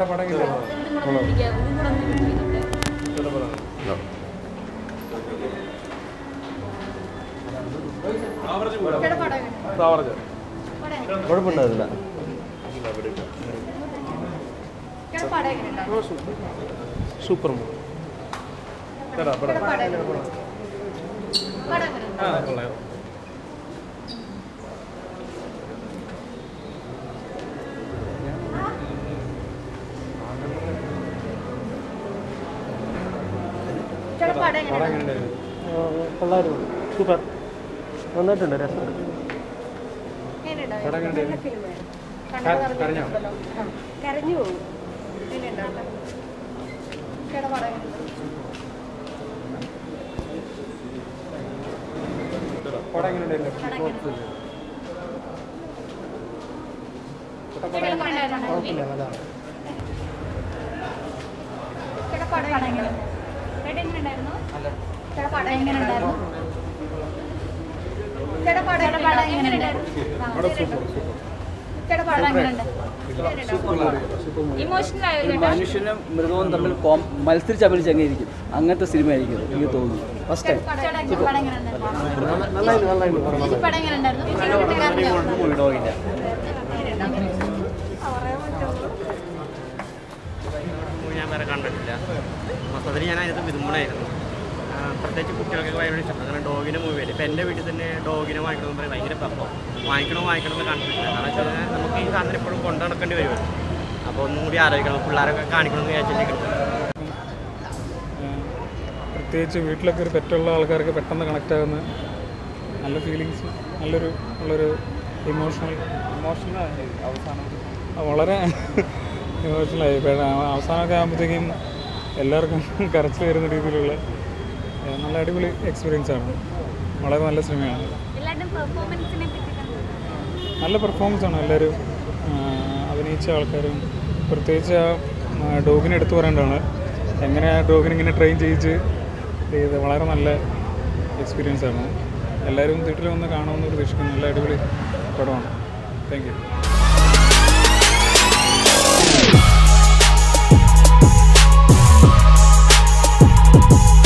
ചേട്ടാ പടം എങ്ങനെയാണ് കുഴപ്പമുണ്ടായിരുന്നില്ല സൂപ്പർ ചേട്ടാ പടം ആ കൊള്ളാം പടം എങ്ങനെയുണ്ടായിരുന്നു കൊള്ളായിരുന്നു സൂപ്പർ നന്നായിട്ടുണ്ട് രസം പടം എങ്ങനെയുണ്ടായിരുന്നു ക- കരഞ്ഞോ കരഞ്ഞു പോകും പടം എങ്ങനെയുണ്ടായിരുന്നു ഇമോഷണൽ ആയിരുന്നു മനുഷ്യനും മൃഗവും തമ്മിൽ കോം- മത്സരിച്ച് അഭിനയിച്ച് അങ്ങനെ ഇരിക്കും അങ്ങനത്തെ സിനിമ ആയിരിക്കും ഇത്. എനിക്ക് തോന്നുന്നു ഫസ്റ്റ് ടൈം മൂവി ഞാൻ വേറെ കണ്ടിട്ടില്ല മൊത്തത്തിൽ ഞാൻ അതിനകത്ത് വിതുമ്പണായിരുന്നു ആ, പ്രത്യേകിച്ച് കുട്ടികൾക്ക് ഭയങ്കര ഇഷ്ടം അങ്ങനെ ഡോഗിനെ മൂവി അല്ലേ ഇപ്പം എൻ്റെ വീട്ടിൽ തന്നെ ഡോഗിനെ വാങ്ങിക്കണമെന്ന് പറയും ഭയങ്കര പെപ്പോ വാങ്ങിക്കണോ വാങ്ങിക്കണോ എന്ന് കണ്ടിട്ടില്ല കാരണം വെച്ചാൽ നമുക്ക് ഈ സാധനം എപ്പോഴും കൊണ്ടു നടക്കേണ്ടി വരുമല്ലോ അപ്പോൾ ഒന്നും കൂടി ആലോചിക്കണം പിള്ളേരൊക്കെ കാണിക്കണമെന്ന് വിചാരിച്ചിട്ട് പ്രത്യേകിച്ച് വീട്ടിലൊക്കെ ഒരു പെറ്റുള്ള ആൾക്കാർക്ക് പെട്ടെന്ന് കണക്റ്റ് ആകുന്ന നല്ല ഫീലിങ്സ് നല്ലൊരു നല്ലൊരു ഇമോഷണൽ ഇമോഷണൽ അവസാനം വളരെ ഇമോഷണലായി അവസാനമൊക്കെ ആകുമ്പോഴത്തേക്കും എല്ലാവർക്കും കരച്ചിൽ വരുന്ന രീതിയിലുള്ള ഏഹ്, നല്ല അടിപൊളി എക്സ്പീരിയൻസ് ആണ് വളരെ നല്ല സിനിമയാണ് എല്ലാവരുടെയും പെർഫോമൻസിനെ പറ്റി കണ്ടു നല്ല പെർഫോമൻസ് ആണ് എല്ലാവരും ആ, അഭിനയിച്ച ആൾക്കാരും പ്രത്യേകിച്ച് ആ ഡോഗിനെ എടുത്തു പറയേണ്ടതാണ് എങ്ങനെ ആ ഡോഗിനെ ഇങ്ങനെ ട്രെയിൻ ചെയ്യിച്ച് ചെയ്ത് വളരെ നല്ല എക്സ്പീരിയൻസ് ആണ് എല്ലാവരും തിയേറ്ററിൽ വന്ന് കാണുമെന്ന് പ്രതീക്ഷിക്കുന്നു നല്ല അടിപൊളി പടമാണ് താങ്ക് യു